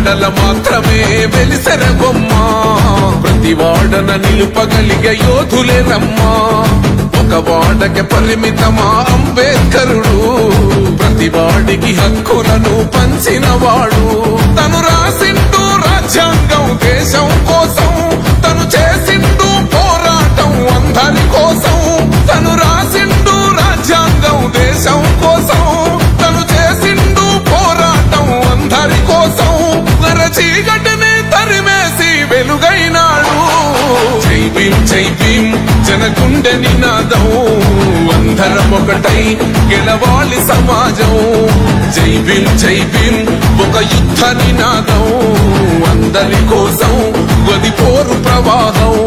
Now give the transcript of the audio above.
వాడల మాత్రమే వెలిసెర బొమ్మ ప్రతి వాడన నిలుపగలిగే యోధులే రమ్మా ఒక వాడకి పరిమితమా అంబేద్కరుడు ప్రతి వాడికి హక్కులను పంచిన వాడు తను రాసిండు రాజ్యాంగం దేశం కోసం తను చేసిండు పోరాటం అందరి కోసం తను రాసిండు రాజ్యాంగం దేశం కోసం తను చేసిండు పోరాటం అందరి కోసం నర చీకటిని తరిమేసి వెలుగైనాడు జై భీం జై భీం జనకుండె నినాదం అందరం ఒకటై గెలవాలి సమాజం జై భీం జై భీం ఒక యుద్ధ నినాదం అందరి కోసం గది పోరు ప్రవాహం